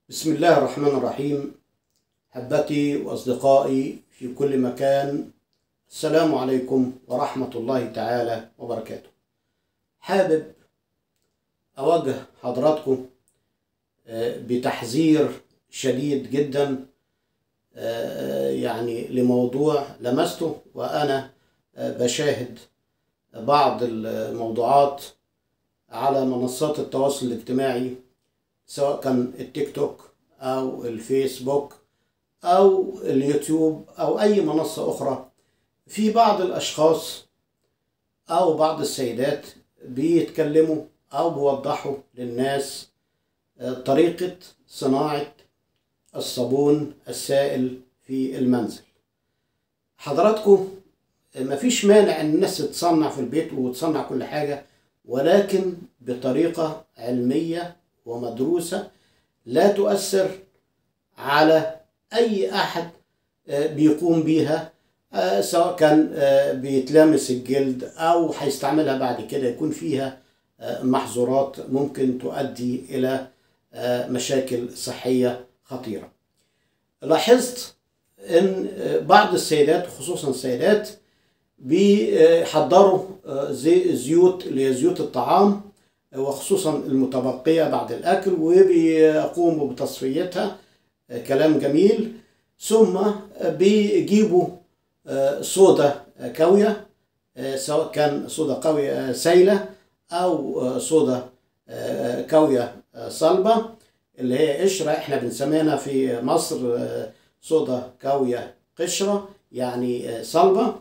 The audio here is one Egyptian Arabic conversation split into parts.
بسم الله الرحمن الرحيم حبتي وأصدقائي في كل مكان السلام عليكم ورحمة الله تعالى وبركاته حابب أوجه حضراتكم آه، بتحذير شديد جدا آه، يعني لموضوع لمسته وأنا آه، بشاهد بعض الموضوعات على منصات التواصل الاجتماعي سواء كان التيك توك او الفيسبوك او اليوتيوب او اي منصة اخرى في بعض الاشخاص او بعض السيدات بيتكلموا او بيوضحوا للناس آه، طريقة صناعة الصابون السائل في المنزل حضراتكم مفيش مانع ان الناس تصنع في البيت وتصنع كل حاجة ولكن بطريقة علمية ومدروسة لا تؤثر على أي أحد آه، بيقوم بيها آه، سواء كان آه، بيتلامس الجلد أو هيستعملها بعد كده يكون فيها آه، محظورات ممكن تؤدي إلى آه، مشاكل صحية خطيرة لاحظت ان بعض السيدات خصوصا السيدات بيحضروا زي زيوت اللي هي زيوت الطعام وخصوصا المتبقية بعد الأكل وبيقوموا بتصفيتها كلام جميل ثم بيجيبوا صودا كاوية سواء كان صودا كاوية سايلة أو صودا كاوية صلبة اللي هي قشرة احنا بنسميها في مصر صودا كاوية قشرة يعني صلبة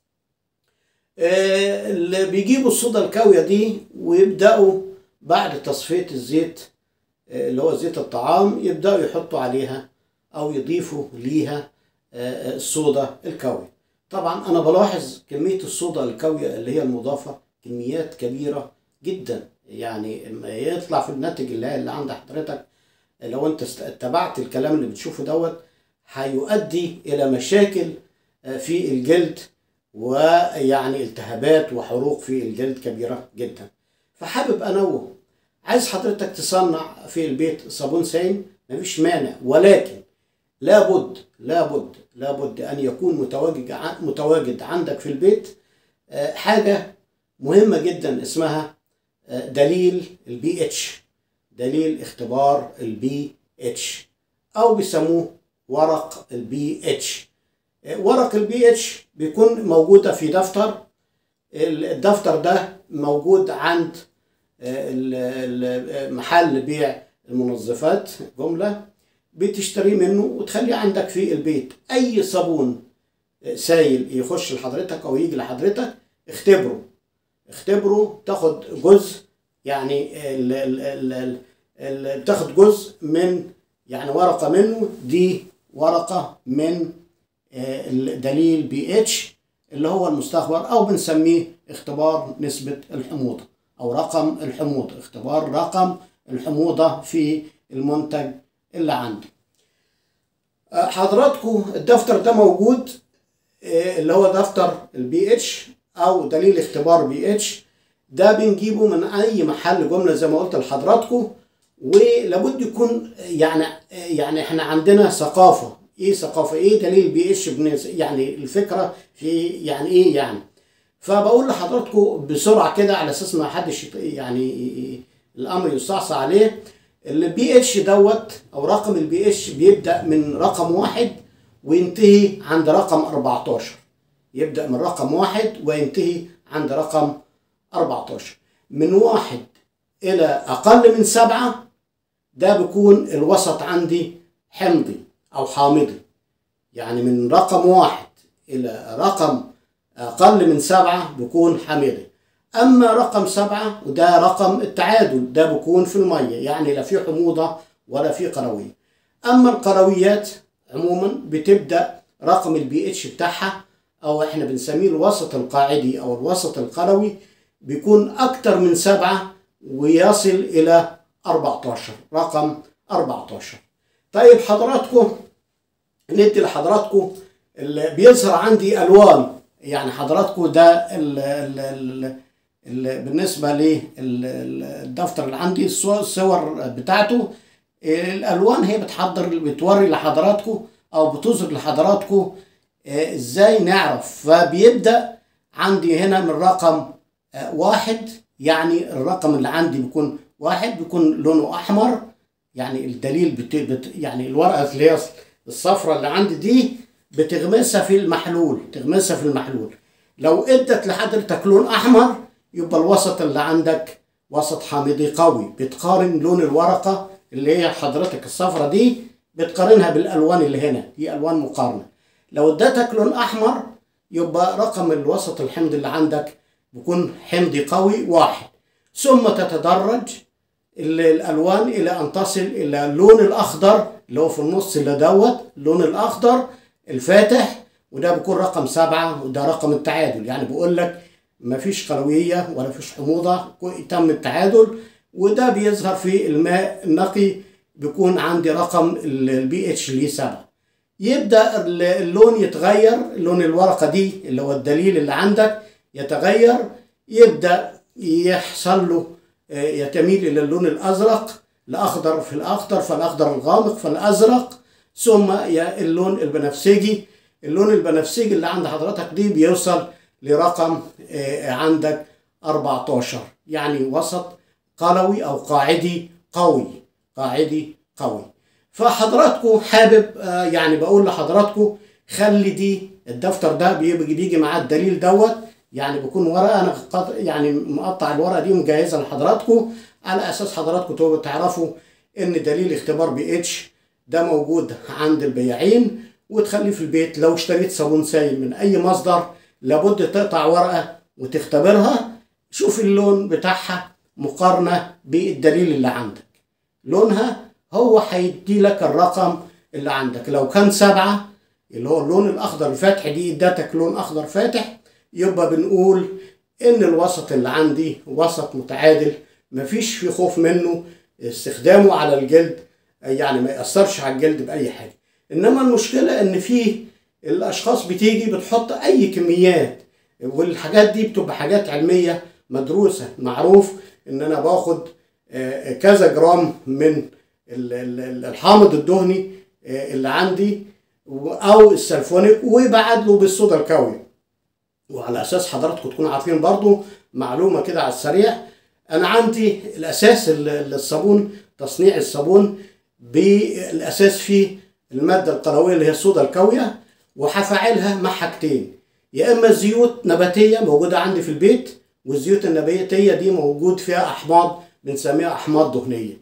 آه، اللي بيجيبوا الصودا الكاوية دي ويبدأوا بعد تصفية الزيت آه، اللي هو زيت الطعام يبدأوا يحطوا عليها أو يضيفوا ليها آه، الصودا الكاوية طبعا أنا بلاحظ كمية الصودا الكاوية اللي هي المضافة كميات كبيرة جدا يعني لما يطلع في الناتج اللي هي اللي عند حضرتك لو انت است- اتبعت الكلام اللي بتشوفه دوت هيؤدي الى مشاكل آه، في الجلد ويعني التهابات وحروق في الجلد كبيرة جدا فحابب أنوه عايز حضرتك تصنع في البيت صابون سائل مفيش مانع ولكن لابد لابد لابد أن يكون متواجد ع- متواجد عندك في البيت آه، حاجة مهمة جدا اسمها آه، دليل البي اتش دليل اختبار البي اتش أو بيسموه ورق البي اتش ورق البي اتش بيكون موجودة في دفتر الدفتر ده موجود عند ال- ال- محل بيع المنظفات جملة بتشتريه منه وتخليه عندك في البيت أي صابون سايل يخش لحضرتك أو يجي لحضرتك اختبره اختبره تاخد جزء يعني ال ال ال ال ال بتاخد جزء من يعني ورقة منه دي ورقة من آه، الدليل بي اتش اللي هو المستخبر او بنسميه اختبار نسبة الحموضة او رقم الحموضة اختبار رقم الحموضة في المنتج اللي عندي آه، حضراتكم الدفتر ده موجود آه، اللي هو دفتر البي اتش او دليل اختبار بي اتش ده بنجيبه من اي محل جمله زي ما قلت لحضراتكم ولابد يكون يعني يعني احنا عندنا ثقافه ايه ثقافه ايه دليل بي اتش بنس- يعني الفكره في يعني ايه يعني فبقول لحضراتكم بسرعه كده على اساس ما حدش يط- يعني الامر يستعصى عليه البي اتش دوت او رقم البي اتش بيبدا من رقم واحد وينتهي عند رقم 14 يبدا من رقم واحد وينتهي عند رقم 14 من واحد الى اقل من سبعه ده بيكون الوسط عندي حمضي او حامضي يعني من رقم واحد الى رقم اقل من سبعه بيكون حامضي اما رقم سبعه وده رقم التعادل ده بيكون في الميه يعني لا في حموضه ولا في قرويه اما القرويات عموما بتبدا رقم البي اتش بتاعها او احنا بنسميه الوسط القاعدي او الوسط القروي بيكون اكتر من سبعه ويصل الى 14 رقم 14 طيب حضراتكم ندي لحضراتكم اللي بيظهر عندي الوان يعني حضراتكم ده ال ال ال ال بالنسبه للدفتر اللي عندي الصور الصور بتاعته الالوان هي بتحضر بتوري لحضراتكم او بتظهر لحضراتكم آه، ازاي نعرف فبيبدا عندي هنا من رقم آه، واحد يعني الرقم اللي عندي بيكون واحد بيكون لونه احمر يعني الدليل بت... بت... يعني الورقه اللي هي الصفرة اللي عندي دي بتغمسها في المحلول تغمسها في المحلول لو ادت لحضرتك لون احمر يبقى الوسط اللي عندك وسط حامضي قوي بتقارن لون الورقه اللي هي حضرتك الصفرة دي بتقارنها بالالوان اللي هنا دي الوان مقارنه لو ادتك لون احمر يبقى رقم الوسط الحمض اللي عندك بيكون حمضي قوي واحد ثم تتدرج ال- الالوان الى ان تصل الى اللون الاخضر اللي هو في النص اللي دوت اللون الاخضر الفاتح وده بيكون رقم سبعة وده رقم التعادل يعني بيقول لك مفيش قلوية ولا فيش حموضة كو- تم التعادل وده بيظهر في الماء النقي بيكون عندي رقم البي اتش اللي سبعة يبدا ال- اللون يتغير لون الورقه دي اللي هو الدليل اللي عندك يتغير يبدا يحصل له آه، يتميل الى اللون الازرق الاخضر في الاخضر فالاخضر الغامق فالازرق ثم ي- اللون البنفسجي اللون البنفسجي اللي عند حضرتك دي بيوصل لرقم آه، عندك 14 يعني وسط قلوي او قاعدي قوي قاعدي قوي فحضراتكم حابب آه، يعني بقول لحضراتكم خلي دي الدفتر ده بيجي بيجي معاه الدليل دوت يعني بيكون ورقه انا قط- يعني مقطع الورقه دي ومجهزها لحضراتكم على اساس حضراتكم تبقوا تعرفوا ان دليل اختبار بي اتش ده موجود عند البياعين وتخليه في البيت لو اشتريت صابون سائل من اي مصدر لابد تقطع ورقه وتختبرها شوف اللون بتاعها مقارنه بالدليل اللي عندك لونها هو هيدي لك الرقم اللي عندك لو كان سبعة اللي هو اللون الأخضر الفاتح دي ادتك لون أخضر فاتح يبقى بنقول إن الوسط اللي عندي وسط متعادل مفيش في خوف منه استخدامه على الجلد يعني ما يأثرش على الجلد بأي حاجة إنما المشكلة إن في الأشخاص بتيجي بتحط أي كميات والحاجات دي بتبقى حاجات علمية مدروسة معروف إن أنا باخد آه، كذا جرام من ال- ال- الحامض الدهني آه، اللي عندي و- او السلفونيك وبعد له بالصودا الكاوي وعلى اساس حضراتكم تكونوا عارفين برضو معلومه كده على السريع انا عندي الاساس ال- ال- الصابون تصنيع الصابون بالاساس فيه الماده القلويه اللي هي الصودا الكاويه وهفعلها مع حاجتين يا اما زيوت نباتيه موجوده عندي في البيت والزيوت النباتيه دي موجود فيها احماض بنسميها احماض دهنيه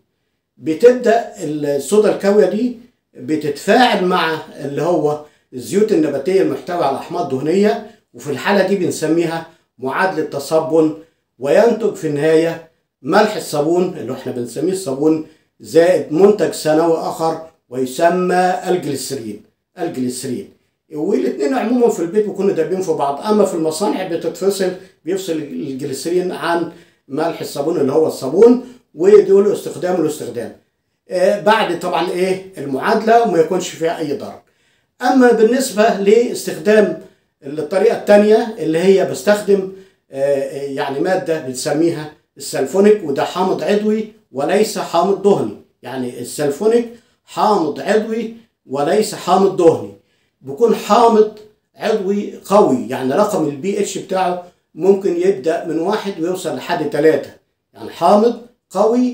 بتبدا الصودا الكاويه دي بتتفاعل مع اللي هو الزيوت النباتيه المحتويه على احماض دهنيه وفي الحاله دي بنسميها معادله تصبن وينتج في النهايه ملح الصابون اللي احنا بنسميه الصابون زائد منتج ثانوي اخر ويسمى الجليسرين الجليسرين والاثنين عموما في البيت بيكونوا دابين في بعض اما في المصانع بتتفصل بيفصل الجليسرين عن ملح الصابون اللي هو الصابون ودول استخدام والاستخدام آه، بعد طبعا ايه المعادله وما يكونش فيها اي ضرر اما بالنسبه لاستخدام الطريقه الثانيه اللي هي بستخدم آه، آه، يعني ماده بنسميها السلفونيك وده حامض عضوي وليس حامض دهني يعني السلفونيك حامض عضوي وليس حامض دهني بيكون حامض عضوي قوي يعني رقم البي اتش بتاعه ممكن يبدا من واحد ويوصل لحد ثلاثة يعني حامض قوي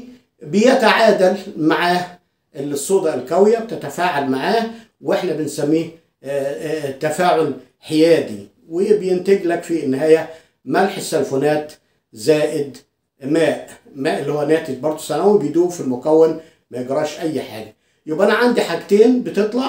بيتعادل مع الصودا الكاوية بتتفاعل معاه واحنا بنسميه آه، آه، تفاعل حيادي وبينتج لك في النهاية ملح السلفونات زائد ماء ماء اللي هو ناتج برضه ثانوي بيدوب في المكون ما يجراش اي حاجة يبقى انا عندي حاجتين بتطلع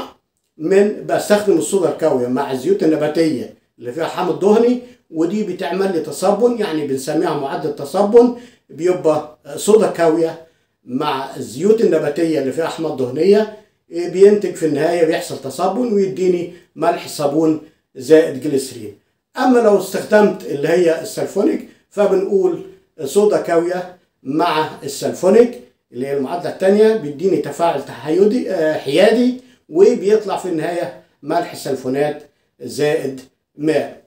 من بستخدم الصودا الكاوية مع الزيوت النباتية اللي فيها حامض دهني ودي بتعمل لي تصبن يعني بنسميها معدل تصبن بيبقى صودا كاوية مع الزيوت النباتية اللي فيها أحماض دهنية إيه، بينتج في النهاية بيحصل تصبن ويديني ملح صابون زائد جليسرين أما لو استخدمت اللي هي السلفونيك فبنقول صودا كاوية مع السلفونيك اللي هي المعادلة التانية بيديني تفاعل تحيدي آه، حيادي وبيطلع في النهاية ملح سلفونات زائد ماء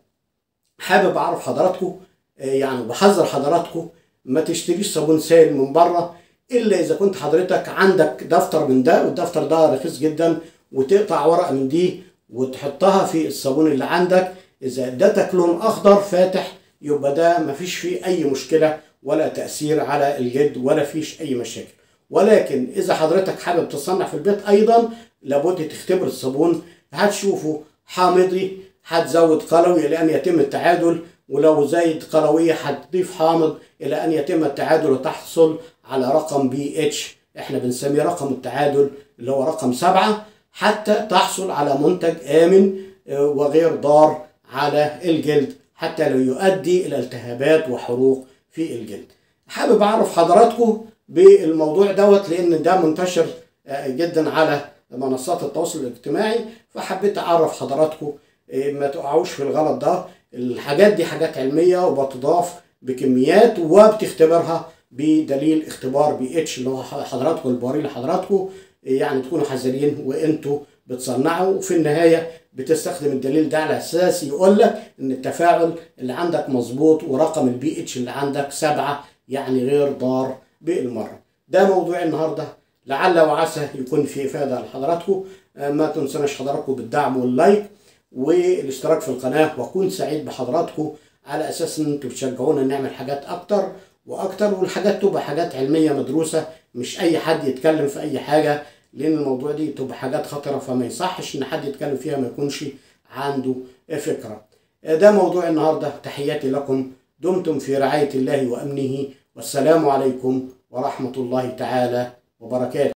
حابب اعرف حضراتكم آه، يعني بحذر حضراتكم ما تشتريش صابون سائل من بره الا اذا كنت حضرتك عندك دفتر من ده والدفتر ده رخيص جدا وتقطع ورقه من دي وتحطها في الصابون اللي عندك اذا ادتك لون اخضر فاتح يبقى ده مفيش فيه اي مشكله ولا تاثير على الجلد ولا فيش اي مشاكل ولكن اذا حضرتك حابب تصنع في البيت ايضا لابد تختبر الصابون هتشوفه حامضي هتزود قلوي الى ان يتم التعادل ولو زايد قلويه هتضيف حامض الى ان يتم التعادل وتحصل على رقم بي اتش احنا بنسميه رقم التعادل اللي هو رقم سبعة حتى تحصل على منتج آمن وغير ضار على الجلد حتى لا يؤدي إلى التهابات وحروق في الجلد حابب أعرف حضراتكم بالموضوع دوت لأن ده منتشر جدا على منصات التواصل الاجتماعي فحبيت أعرف حضراتكم ما تقعوش في الغلط ده الحاجات دي حاجات علمية وبتضاف بكميات وبتختبرها بدليل اختبار بي اتش اللي هو حضراتكم اللي بوريه لحضراتكم يعني تكونوا حذرين وانتوا بتصنعوا وفي النهايه بتستخدم الدليل ده على اساس يقول لك ان التفاعل اللي عندك مظبوط ورقم البي اتش اللي عندك سبعه يعني غير ضار بالمره. ده موضوع النهارده لعل وعسى يكون في افاده لحضراتكم ما تنسوناش حضراتكم بالدعم واللايك والاشتراك في القناه واكون سعيد بحضراتكم على اساس ان انتوا بتشجعونا نعمل حاجات اكتر واكتر والحاجات تبقى حاجات علميه مدروسه مش اي حد يتكلم في اي حاجه لان الموضوع دي تبقى حاجات خطره فما يصحش ان حد يتكلم فيها ما يكونش عنده فكره ده موضوع النهارده تحياتي لكم دمتم في رعايه الله وامنه والسلام عليكم ورحمه الله تعالى وبركاته